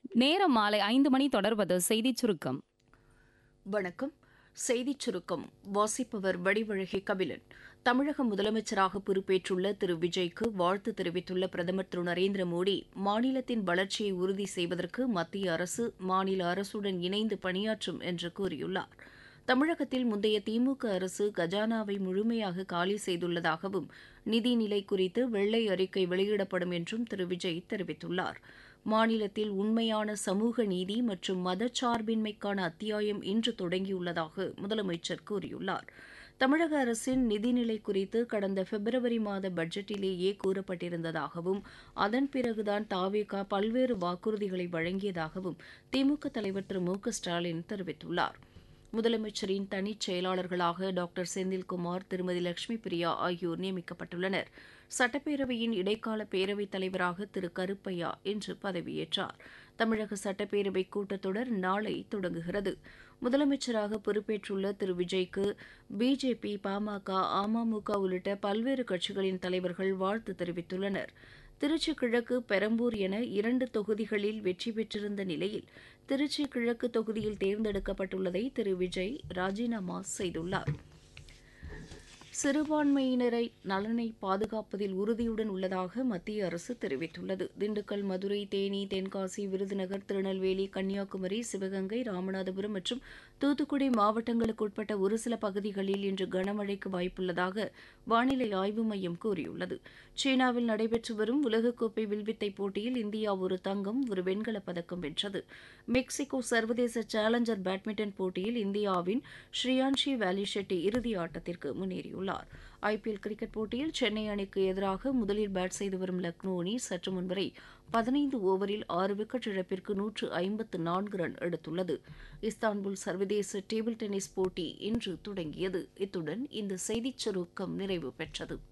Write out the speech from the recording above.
நேரம் மாலை ஐந்து மணி தொடர்வது செய்திச் சுருக்கம் வணக்கம் செய்திச் சுருக்கம் வாசிப்பவர் வடிவழகி கபிலன் தமிழக முதலமைச்சராக பொறுப்பேற்றுள்ள திரு விஜய்க்கு வாழ்த்து தெரிவித்துள்ள பிரதமர் திரு நரேந்திர மோடி மாநிலத்தின் வளர்ச்சியை உறுதி செய்வதற்கு மத்திய அரசு மாநில அரசுடன் இணைந்து பணியாற்றும் என்று கூறியுள்ளார் தமிழகத்தில் முந்தைய திமுக அரசு கஜானாவை முழுமையாக காலி செய்துள்ளதாகவும் நிதிநிலை குறித்து வெள்ளை அறிக்கை வெளியிடப்படும் என்றும் திரு விஜய் தெரிவித்துள்ளார் மாநிலத்தில் உண்மையான சமூக நீதி மற்றும் மதச்சார்பின்மைக்கான அத்தியாயம் இன்று தொடங்கியுள்ளதாக முதலமைச்சர் கூறியுள்ளார் தமிழக அரசின் நிதிநிலை குறித்து கடந்த பிப்ரவரி மாத பட்ஜெட்டிலேயே கூறப்பட்டிருந்ததாகவும் அதன் பிறகுதான் தாவேகா பல்வேறு வாக்குறுதிகளை வழங்கியதாகவும் திமுக தலைவர் திரு மு க ஸ்டாலின் தெரிவித்துள்ளார் முதலமைச்சரின் தனிச் செயலாளர்களாக டாக்டர் செந்தில்குமார் திருமதி லட்சுமி பிரியா ஆகியோர் நியமிக்கப்பட்டுள்ளனர் சட்டப்பேரவையின் இடைக்கால பேரவைத் தலைவராக திரு கருப்பையா இன்று பதவியேற்றார் தமிழக சட்டப்பேரவை கூட்டத்தொடர் நாளை தொடங்குகிறது முதலமைச்சராக பொறுப்பேற்றுள்ள திரு விஜய்க்கு பிஜேபி பாமக அமமுக உள்ளிட்ட பல்வேறு கட்சிகளின் தலைவர்கள் வாழ்த்து தெரிவித்துள்ளனர் திருச்சி கிழக்கு பெரம்பூர் என இரண்டு தொகுதிகளில் வெற்றி பெற்றிருந்த நிலையில் திருச்சி கிழக்கு தொகுதியில் தேர்ந்தெடுக்கப்பட்டுள்ளதை திரு விஜய் ராஜினாமா செய்துள்ளார் சிறுபான்மையினரை நலனை பாதுகாப்பதில் உறுதியுடன் உள்ளதாக மத்திய அரசு தெரிவித்துள்ளது திண்டுக்கல் மதுரை தேனி தென்காசி விருதுநகர் திருநெல்வேலி கன்னியாகுமரி சிவகங்கை ராமநாதபுரம் மற்றும் தூத்துக்குடி மாவட்டங்களுக்கு உட்பட்ட ஒரு சில பகுதிகளில் இன்று கனமழைக்கு வாய்ப்புள்ளதாக வானிலை ஆய்வு மையம் கூறியுள்ளது சீனாவில் நடைபெற்று வரும் உலகக்கோப்பை வில்வித்தை போட்டியில் இந்தியா ஒரு தங்கம் ஒரு வெண்கலப் பதக்கம் வென்றது மெக்சிகோ சர்வதேச சேலஞ்சர் பேட்மிண்டன் போட்டியில் இந்தியாவின் ஸ்ரீயான்ஷி வேலி ஷெட்டி இறுதி ஆட்டத்திற்கு முன்னேறியுள்ளார் ஐபிஎல் கிரிக்கெட் போட்டியில் சென்னை அணிக்கு எதிராக முதலில் பேட் செய்து வரும் லக்னோ அணி சற்று முன்வரை பதினைந்து ஓவரில் ஆறு விக்கெட் இழப்பிற்கு நூற்று ஐம்பத்து நான்கு ரன் எடுத்துள்ளது இஸ்தான்புல் சர்வதேச டேபிள் டென்னிஸ் போட்டி இன்று தொடங்கியது இத்துடன் இந்த செய்திச் சுருக்கம் நிறைவு பெற்றது